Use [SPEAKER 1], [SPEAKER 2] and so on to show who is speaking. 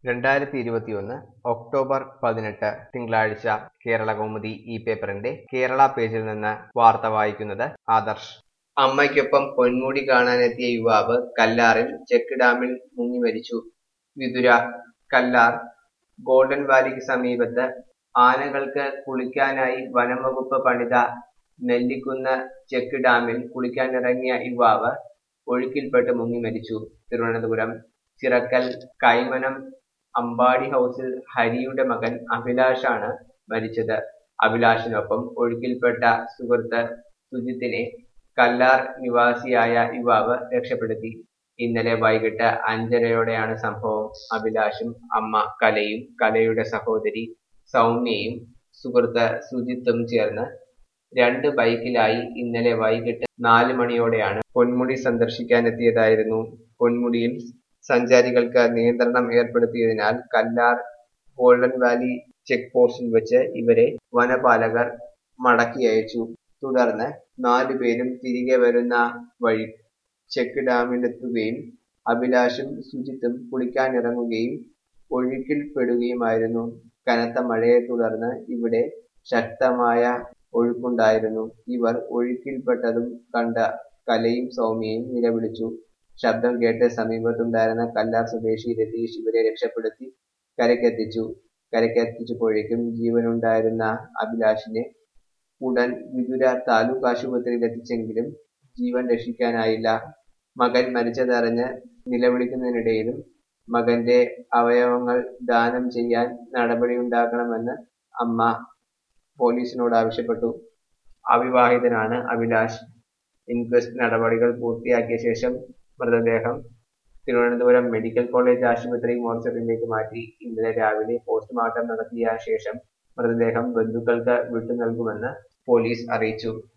[SPEAKER 1] രണ്ടായിരത്തി ഇരുപത്തിയൊന്ന് ഒക്ടോബർ പതിനെട്ട് തിങ്കളാഴ്ച കേരള കൗമുദി ഈ പേപ്പറിന്റെ കേരള പേജിൽ നിന്ന് വാർത്ത വായിക്കുന്നത് ആദർശ് അമ്മയ്ക്കൊപ്പം പൊന്മുടി കാണാനെത്തിയ യുവാവ് കല്ലാറിൽ ചെക്ക് ഡാമിൽ മുങ്ങി മരിച്ചു വിതുര കല്ലാർ ഗോൾഡൻ വാലിക്ക് സമീപത്ത് ആനകൾക്ക് കുളിക്കാനായി വനം വകുപ്പ് പണിത നെല്ലിക്കുന്ന് ചെക്ക് ഡാമിൽ കുളിക്കാനിറങ്ങിയ യുവാവ് ഒഴുക്കിൽപ്പെട്ട് മുങ്ങി മരിച്ചു തിരുവനന്തപുരം ചിറക്കൽ കൈമനം അമ്പാടി ഹൗസിൽ ഹരിയുടെ മകൻ അഭിലാഷാണ് മരിച്ചത് അഭിലാഷിനൊപ്പം ഒഴുക്കിൽപ്പെട്ട സുഹൃത്ത് സുജിത്തിനെ കല്ലാർ നിവാസിയായ യുവാവ് രക്ഷപ്പെടുത്തി ഇന്നലെ വൈകിട്ട് അഞ്ചരയോടെയാണ് സംഭവം അഭിലാഷും അമ്മ കലയും കലയുടെ സഹോദരി സൗമ്യയും സുഹൃത്ത് സുജിത്തും ചേർന്ന് രണ്ട് ബൈക്കിലായി ഇന്നലെ വൈകിട്ട് നാല് മണിയോടെയാണ് പൊന്മുടി സന്ദർശിക്കാനെത്തിയതായിരുന്നു പൊന്മുടിയിൽ സഞ്ചാരികൾക്ക് നിയന്ത്രണം ഏർപ്പെടുത്തിയതിനാൽ കല്ലാർ ഗോൾഡൻ വാലി ചെക്ക് പോസ്റ്റിൽ വെച്ച് ഇവരെ വനപാലകർ മടക്കി അയച്ചു തുടർന്ന് നാലുപേരും തിരികെ വരുന്ന വഴി ചെക്ക് ഡാമിലെത്തുകയും അഭിലാഷും സുജിത്തും കുളിക്കാനിറങ്ങുകയും ഒഴുക്കിൽപ്പെടുകയുമായിരുന്നു കനത്ത മഴയെ തുടർന്ന് ഇവിടെ ശക്തമായ ഒഴുക്കുണ്ടായിരുന്നു ഇവർ ഒഴുക്കിൽപ്പെട്ടതും കണ്ട കലയും സൗമ്യയും നിലവിളിച്ചു ശബ്ദം കേട്ട് സമീപത്തുണ്ടായിരുന്ന കല്ലാർ സ്വദേശി രതീഷ് ഇവരെ രക്ഷപ്പെടുത്തി കരക്കെത്തിച്ചു കരക്കെത്തിച്ചപ്പോഴേക്കും ജീവനുണ്ടായിരുന്ന അഭിലാഷിനെ ഉടൻ വിതുര താലൂക്ക് ആശുപത്രിയിൽ എത്തിച്ചെങ്കിലും ജീവൻ രക്ഷിക്കാനായില്ല മകൻ മരിച്ചതറിഞ്ഞ് നിലവിളിക്കുന്നതിനിടയിലും മകന്റെ അവയവങ്ങൾ ദാനം ചെയ്യാൻ നടപടിയുണ്ടാക്കണമെന്ന് അമ്മ പോലീസിനോട് ആവശ്യപ്പെട്ടു അവിവാഹിതനാണ് അഭിലാഷ് ഇൻക്വസ്റ്റ് നടപടികൾ പൂർത്തിയാക്കിയ ശേഷം മൃതദേഹം തിരുവനന്തപുരം മെഡിക്കൽ കോളേജ് ആശുപത്രി മോർച്ചറിയിലേക്ക് മാറ്റി ഇന്നലെ രാവിലെ പോസ്റ്റ്മോർട്ടം നടത്തിയ ശേഷം മൃതദേഹം ബന്ധുക്കൾക്ക് വിട്ടു നൽകുമെന്ന് പോലീസ് അറിയിച്ചു